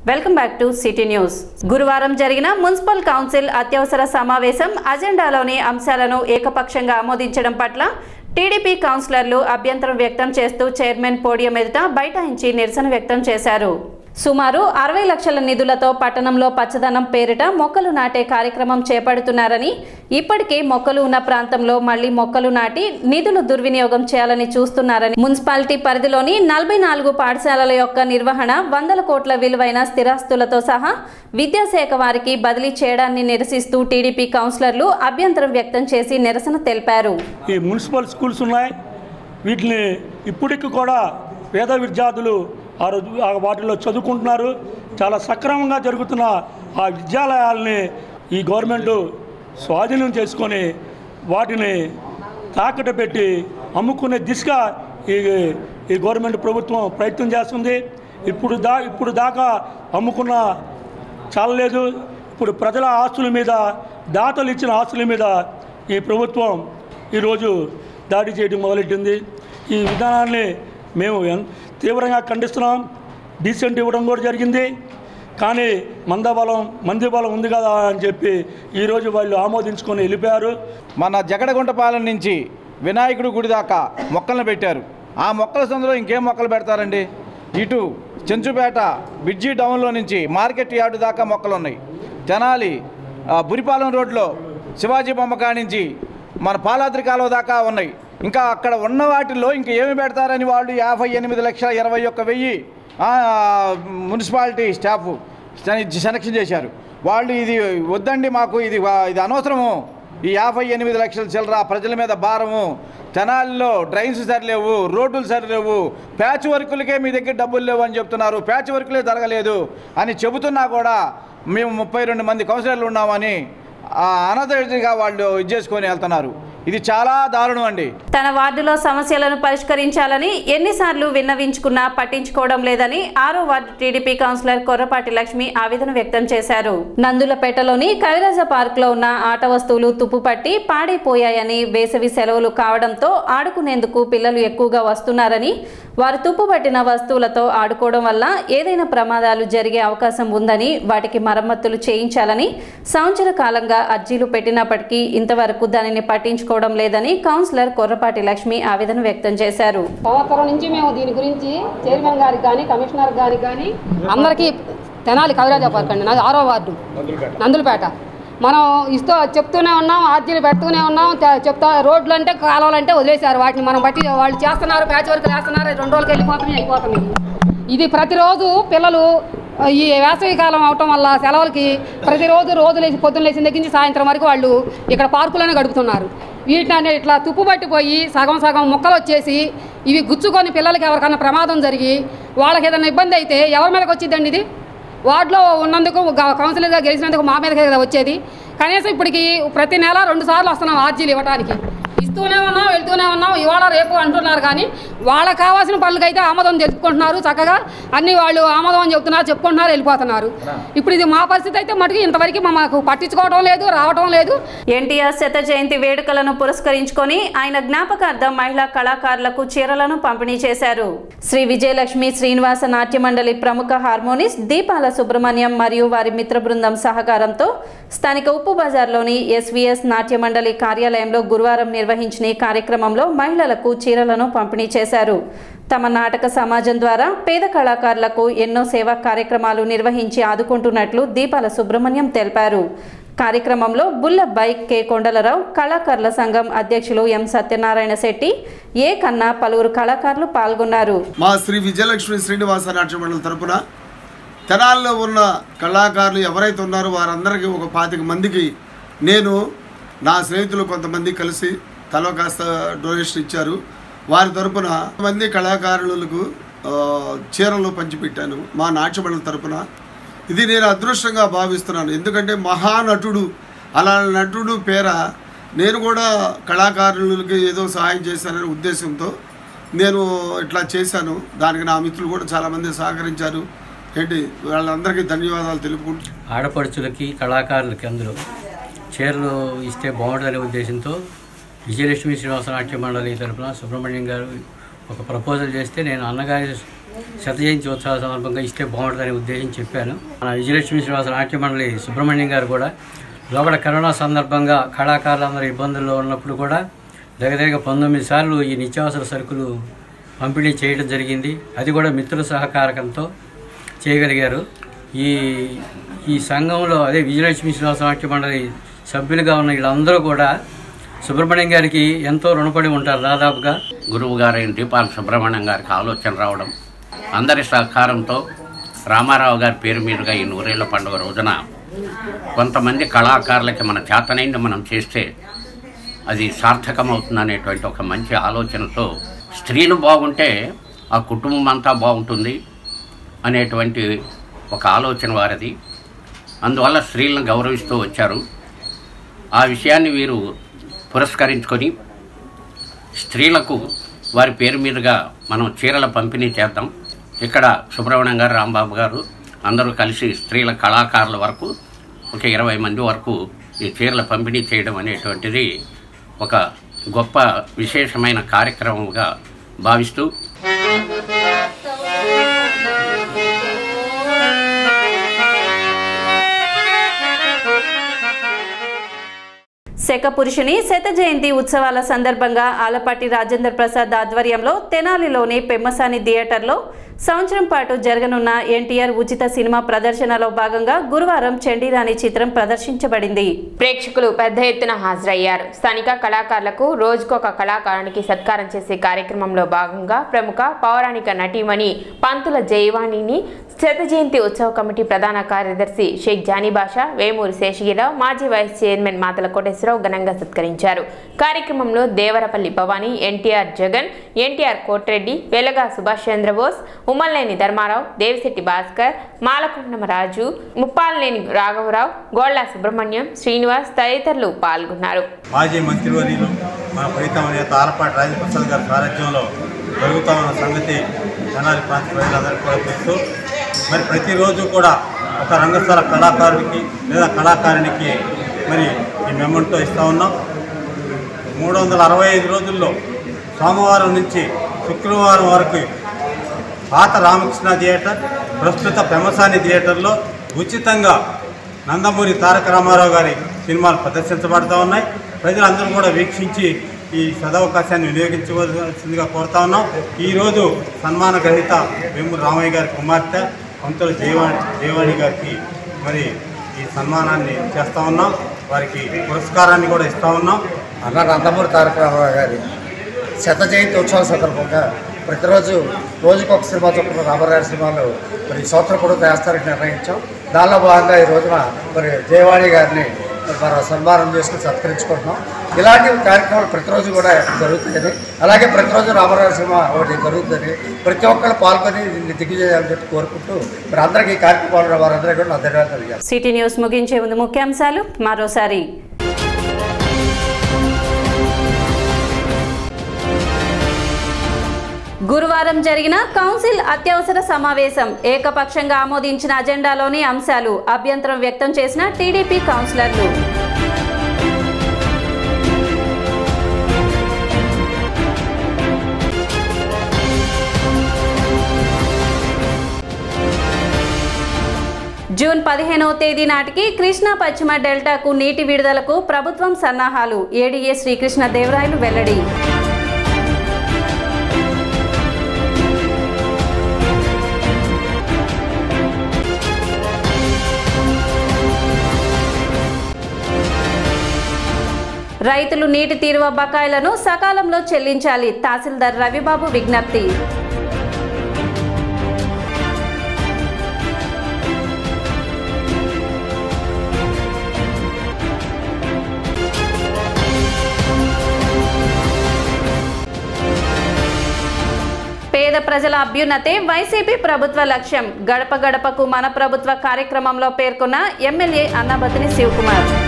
Welcome back to city news గురువారం జరిగిన municipal council అత్యవసర సమావేశం అజెండాలోని అంశాలను ఏకపక్షంగా ఆమోదించడం పట్ల టీడీపీ కౌన్సిలర్లు అభ్యంతరం వ్యక్తం చేస్తూ చైర్మన్ పోడియం ఎదుట బైఠాయించి నిరసన వ్యక్తం చేశారు సుమారు అరవై లక్షల నిధులతో పట్టణంలో పచ్చదనం పేరిట మొక్కలు నాటే కార్యక్రమం చేపడుతున్నారని ఇప్పటికే మొక్కలు ఉన్న ప్రాంతంలో మళ్లీ మొక్కలు నాటి నిధులు దుర్వినియోగం చేయాలని చూస్తున్నారని మున్సిపాలిటీ పరిధిలోని నలభై నాలుగు పాఠశాలల యొక్క నిర్వహణ వందల కోట్ల విలువైన స్థిరాస్తులతో సహా విద్యాశాఖ వారికి బదిలీ చేయడాన్ని నిరసిస్తూ టీడీపీ కౌన్సిలర్లు అభ్యంతరం వ్యక్తం చేసి నిరసన తెలిపారు ఈ మున్సిపల్ స్కూల్స్ ఉన్నాయి వీటిని ఇప్పటికి కూడా పేద విద్యార్థులు ఆ రోజు ఆ వాటిలో చదువుకుంటున్నారు చాలా సక్రమంగా జరుగుతున్న ఆ విద్యాలయాల్ని ఈ గవర్నమెంట్ స్వాధీనం చేసుకొని వాటిని తాకట్టు పెట్టి అమ్ముకునే దిశగా ఈ ఈ గవర్నమెంట్ ప్రభుత్వం ప్రయత్నం చేస్తుంది ఇప్పుడు దా ఇప్పుడు దాకా అమ్ముకున్న చాలలేదు ఇప్పుడు ప్రజల ఆస్తుల మీద దాతలు ఇచ్చిన ఆస్తుల మీద ఈ ప్రభుత్వం ఈరోజు దాడి చేయడం మొదలెట్టింది ఈ విధానాన్ని మేము ఎన్- తీవ్రంగా ఖండిస్తున్నాం డీసెంట్ ఇవ్వడం కూడా జరిగింది కానీ మందబలం మంది బలం ఉంది కదా అని చెప్పి ఈరోజు వాళ్ళు ఆమోదించుకొని వెళ్ళిపోయారు మన జగడగుంటపాలెం నుంచి వినాయకుడి గుడి దాకా మొక్కలను పెట్టారు ఆ మొక్కల సందులో ఇంకేం మొక్కలు పెడతారండి ఇటు చెంచుపేట బిడ్జి డౌన్లో నుంచి మార్కెట్ యార్డు దాకా మొక్కలు ఉన్నాయి తెనాలి ఆ, బురిపాలెం రోడ్లో శివాజీ బొమ్మ కానించి మన పాలాద్రి కాలువ దాకా ఉన్నాయి ఇంకా అక్కడ ఉన్న వాటిల్లో ఇంకా ఏమి పెడతారని వాళ్ళు యాభై ఎనిమిది లక్షల ఇరవై ఒక్క వెయ్యి ఆ, మున్సిపాలిటీ స్టాఫ్ సెన- సెలక్షన్ చేశారు వాళ్ళు ఇది వద్దండి మాకు ఇది వా- ఇది అనవసరము ఈ యాభై ఎనిమిది లక్షల చిల్లర ప్రజల మీద భారము తెనాలిలో డ్రైన్స్ సరిలేవు రోడ్లు సరిలేవు ప్యాచ్ వర్కులకే మీ దగ్గర డబ్బులు లేవు అని చెప్తున్నారు ప్యాచ్ వర్కులే జరగలేదు అని చెబుతున్నా కూడా మేము ముప్పై రెండు మంది కౌన్సిలర్లు ఉన్నామని అనదగా వాళ్ళు ఇది చేసుకొని వెళ్తున్నారు ఇది చాలా దారుణం అండి తన వార్డులో సమస్యలను పరిష్కరించాలని ఎన్నిసార్లు విన్నవించుకున్నా పట్టించుకోవడం లేదని ఆరో ward TDP councillor Korrapati Lakshmi ఆవేదన వ్యక్తం చేశారు నందులపేటలోని కవిరాజ పార్క్ లో ఉన్న ఆట వస్తువులు తుప్పుపట్టి పాడైపోయాయని వేసవి సెలవులు కావడంతో ఆడుకునేందుకు పిల్లలు ఎక్కువగా వస్తున్నారని వారు తుప్పుపట్టిన వస్తువులతో ఆడుకోవడం వల్ల ఏదైనా ప్రమాదాలు జరిగే అవకాశం ఉందని వాటికి మరమ్మతులు చేయించాలని సంవత్సర కాలంగా అర్జీలు పెట్టినప్పటికీ ఇంతవరకు దానిని పట్టించుకోవడం లేదని కౌన్సిలర్ కొర్రపాటి లక్ష్మి ఆవేదన వ్యక్తం చేశారు సంవత్సరం నుంచి మేము దీని గురించి చైర్మన్ గారికి కానీ కమిషనర్ గారికి కానీ అందరికీ తెనాలి కవిరాజా పార్క్ అండి నాది ఆరో వార్డు నందులపేట మనం ఇస్తూ చెప్తూనే ఉన్నాం ఆర్జీలు పెడుతూనే ఉన్నాం తె- చెప్తా రోడ్లు అంటే కాలువలు అంటే వదిలేశారు వాటిని మనం బట్టి వాళ్ళు చేస్తున్నారు ప్యాచ్ వర్క్ చేస్తున్నారు రెండు రోజులకి వెళ్ళిపోతున్నాయి అయిపోతున్నాయి ఇది ప్రతిరోజు పిల్లలు ఆ, ఈ వేసవి కాలం అవటం వల్ల సెలవులకి ప్రతిరోజు రోజు లేచి పొద్దున్న లేచిన దగ్గర నుంచి సాయంత్రం వరకు వాళ్ళు ఇక్కడ పార్కులోనే గడుపుతున్నారు వీటిని ఇట్లా తుప్పు పట్టిపోయి సగం సగం ముక్కలు వచ్చేసి ఇవి గుచ్చుకొని పిల్లలకి ఎవరికైనా ప్రమాదం జరిగి వాళ్ళకి ఏదైనా ఇబ్బంది అయితే ఎవరి మీదకి వచ్చిందండి ఇది వార్డులో ఉన్నందుకు గ- కౌన్సిలర్గా గెలిచినందుకు మా మీదకే కదా వచ్చేది కనీసం ఇప్పటికి ప్రతి నెల రెండు సార్లు వస్తున్నాం ఆర్జీలు ఇవ్వడానికి ఇస్తూనే ఉన్నాం వెళ్తూనే ఉన్నాం ఇవాళ రేపు అంటున్నారు కానీ వాళ్ళకి కావాల్సిన పనులకైతే ఆమోదం తెలుపుకుంటున్నారు చక్కగా అన్ని వాళ్ళు ఆమోదం అని చెప్తున్నారు చెప్పుకుంటున్నారు వెళ్ళిపోతున్నారు ఇప్పుడు ఇది మా పరిస్థితి అయితే మటుకు ఇంతవరకు మా- మాకు పట్టించుకోవడం లేదు రావడం లేదు ఎన్టీఆర్ శత జయంతి వేడుకలను పురస్కరించుకొని ఆయన జ్ఞాపకార్థం మహిళా కళాకారులకు చీరలను పంపిణీ చేశారు శ్రీ విజయలక్ష్మి శ్రీనివాస నాట్య మండలి ప్రముఖ హార్మోనిస్ట్ దీపాల సుబ్రహ్మణ్యం మరియు వారి మిత్ర బృందం సహకారంతో స్థానిక ఉప్పు బజార్లోని ఎస్వీఎస్ నాట్య మండలి కార్యాలయంలో గురువారం నిర్వహించిన ఈ కార్యక్రమంలో మహిళలకు చీరలను పంపిణీ చేశారు తమ నాటక సమాజం ద్వారా పేద కళాకారులకు ఎన్నో సేవా కార్యక్రమాలు నిర్వహించి ఆదుకుంటున్నట్లు దీపాల సుబ్రహ్మణ్యం తెలిపారు కార్యక్రమంలో బుల్ల బైక్ కె కొండలరావు కళాకారుల సంఘం అధ్యక్షులు ఎం సత్యనారాయణ శెట్టి ఏ కన్నా పలువురు కళాకారులు పాల్గొన్నారు మా శ్రీ విజయలక్ష్మి శ్రీనివాస నాట్య మండలి తరపున తెనాల్లో ఉన్న కళాకారులు ఎవరైతే ఉన్నారో వారందరికీ ఒక పాతిక మందికి నేను నా స్నేహితులు కొంతమంది కలిసి తలో కాస్త డొనేషన్ ఇచ్చారు వారి తరపున మంది కళాకారులకు ఆ, చీరలు పంచిపెట్టాను మా నాట్య మండలి తరపున ఇది నేను అదృష్టంగా భావిస్తున్నాను ఎందుకంటే మహానటుడు అలా నటుడు పేర నేను కూడా కళాకారులకి ఏదో సహాయం చేశాననే ఉద్దేశంతో నేను ఇట్లా చేశాను దానికి నా మిత్రులు కూడా చాలామంది సహకరించారు ఏంటి వాళ్ళందరికీ ధన్యవాదాలు తెలుపుకుంటూ ఆడపడుచులకి కళాకారులకి అందులో చీరలు ఇస్తే బాగుంటుందనే ఉద్దేశంతో విజయలక్ష్మి శ్రీనివాస నాట్య మండలి తరపున సుబ్రహ్మణ్యం గారు ఒక ప్రపోజల్ చేస్తే నేను అన్నగారి శత జయంతి ఉత్సవ సందర్భంగా ఇస్తే బాగుంటుందనే ఉద్దేశం చెప్పాను మన విజయలక్ష్మి శ్రీనివాస నాట్య మండలి సుబ్రహ్మణ్యం గారు కూడా లోపల కరోనా సందర్భంగా కళాకారులందరూ ఇబ్బందుల్లో ఉన్నప్పుడు కూడా దగ్గర దగ్గర పంతొమ్మిది సార్లు ఈ నిత్యావసర సరుకులు పంపిణీ చేయడం జరిగింది అది కూడా మిత్రుల సహకారకంతో చేయగలిగారు ఈ ఈ సంఘంలో అదే విజయలక్ష్మి శ్రీనివాస నాట్య మండలి సభ్యులుగా ఉన్న వీళ్ళందరూ కూడా సుబ్రహ్మణ్యం గారికి ఎంతో రుణపడి ఉంటారు దాదాపుగా గురువు గారైన దీపాల సుబ్రహ్మణ్యం గారికి ఆలోచన రావడం అందరి సహకారంతో రామారావు గారి పేరు మీదుగా ఈ నూరేళ్ల పండుగ రోజున కొంతమంది కళాకారులకి మన చేతనైంది మనం చేస్తే అది సార్థకమవుతుంది అనేటువంటి ఒక మంచి ఆలోచనతో స్త్రీలు బాగుంటే ఆ కుటుంబం అంతా బాగుంటుంది అనేటువంటి ఒక ఆలోచన వారిది అందువల్ల స్త్రీలను గౌరవిస్తూ వచ్చారు ఆ విషయాన్ని వీరు పురస్కరించుకొని స్త్రీలకు వారి పేరు మీదుగా మనం చీరల పంపిణీ చేద్దాం ఇక్కడ సుబ్రహ్మణ్యం గారు రాంబాబు గారు అందరూ కలిసి స్త్రీల కళాకారుల వరకు ఒక ఇరవై మంది వరకు ఈ చీరల పంపిణీ చేయడం అనేటువంటిది ఒక గొప్ప విశేషమైన కార్యక్రమంగా భావిస్తూ శక పురుషుని శత జయంతి ఉత్సవాల సందర్భంగా ఆలపాటి రాజేంద్ర ప్రసాద్ ఆధ్వర్యంలో తెనాలిలోని పెమ్మసాని థియేటర్లో సంవత్సరం పాటు జరగనున్న ఎన్టీఆర్ ఉచిత సినిమా ప్రదర్శనలో భాగంగా గురువారం చండీరాణి చిత్రం ప్రదర్శించబడింది ప్రేక్షకులు పెద్ద ఎత్తున హాజరయ్యారు స్థానిక కళాకారులకు రోజుకొక కళాకారునికి సత్కారం చేసే కార్యక్రమంలో భాగంగా ప్రముఖ పౌరాణిక నటీమణి పంతుల జయవాణిని శత జయంతి ఉత్సవ కమిటీ ప్రధాన కార్యదర్శి షేక్ జానీ బాషా వేమూరి శేషగిరావు మాజీ వైస్ చైర్మన్ మాతల కోటేశ్వరరావు ఘనంగా సత్కరించారు కార్యక్రమంలో దేవరపల్లి భవానీ ఎన్టీఆర్ జగన్ ఎన్టీఆర్ కోటిరెడ్డి వెలగా సుభాష్ చంద్రబోస్ ఉమ్మల్నేని ధర్మారావు దేవిశెట్టి భాస్కర్ మాలకుంటమ రాజు ముప్పాలనేని రాఘవరావు గోళ్ల సుబ్రహ్మణ్యం శ్రీనివాస్ తదితరులు పాల్గొన్నారు మాజీ మంత్రివర్యులు మన ప్రీతమ నేత ఆలపాటి రాజప్రసాద్ గారి సారథ్యంలో జరుగుతా ఉన్న సంగతి తెనాలి ప్రాంత ప్రజలందరికీ కూడా తెలుసు మరి ప్రతిరోజు కూడా ఒక రంగస్థల కళాకారుడికి లేదా కళాకారునికి మరి ఈ మెమెంటో ఇస్తూ ఉన్నాం మూడు వందల అరవై ఐదు రోజుల్లో సోమవారం నుంచి శుక్రవారం వరకు పాత రామకృష్ణ థియేటర్ ప్రస్తుత పెమసాని థియేటర్లో ఉచితంగా నందమూరి తారక రామారావు గారి సినిమాలు ప్రదర్శించబడుతూ ఉన్నాయి ప్రజలందరూ కూడా వీక్షించి ఈ సదవకాశాన్ని వినియోగించవలసిందిగా కోరుతా ఉన్నాం ఈరోజు సన్మాన గ్రహీత వేమూరు రామయ్య గారి కుమార్తె పంతుల జయవాణి జయవాణి గారికి మరి ఈ సన్మానాన్ని చేస్తూ ఉన్నాం వారికి పురస్కారాన్ని కూడా ఇస్తూ ఉన్నాం అన్న నందమూరి తారక రామారావు గారి శత జయంతి ఉత్సవం సందర్భంగా ప్రతిరోజు రోజుకు ఒక సినిమా చొప్పున రామారావు సినిమాలు మరి ఈ సంవత్సరం కూడా వేస్తారని నిర్ణయించాం దానిలో భాగంగా ఈ రోజున మరి జయవాణి గారిని మనం సన్మానం చేసుకుని సత్కరించుకుంటున్నాం ఇలాంటి కార్యక్రమాలు ప్రతిరోజు కూడా జరుగుతుందని అలాగే ప్రతిరోజు రామారావు సినిమా ఒకటి జరుగుతుందని ప్రతి ఒక్కరు పాల్గొని దీన్ని దిగ్విజయాలని చెప్పి కోరుకుంటూ మరి అందరికీ ఈ కార్యక్రమాలు వారందరికీ కూడా నా ధన్యవాదాలు తెలియజేస్తాను. సిటీ న్యూస్ ముగించే ముందు ముఖ్యాంశాలు మరోసారి గురువారం జరిగిన కౌన్సిల్ అత్యవసర సమావేశం ఏకపక్షంగా ఆమోదించిన అజెండాలోని అంశాలు అభ్యంతరం వ్యక్తం చేసిన టీడీపీ కౌన్సిలర్లు జూన్ పదిహేనవ తేదీ నాటికి కృష్ణా పశ్చిమ డెల్టాకు నీటి విడుదలకు ప్రభుత్వం సన్నాహాలు ఏడీఏ శ్రీకృష్ణ దేవరాయలు వెల్లడి రైతులు నీటి తీరువ బకాయిలను సకాలంలో చెల్లించాలి తహసీల్దార్ రవిబాబు విజ్ఞప్తి పేద ప్రజల అభ్యున్నతే వైసీపీ ప్రభుత్వ లక్ష్యం గడప గడపకు మన ప్రభుత్వ కార్యక్రమంలో పేర్కొన్న ఎమ్మెల్యే అన్నబతిని శివకుమార్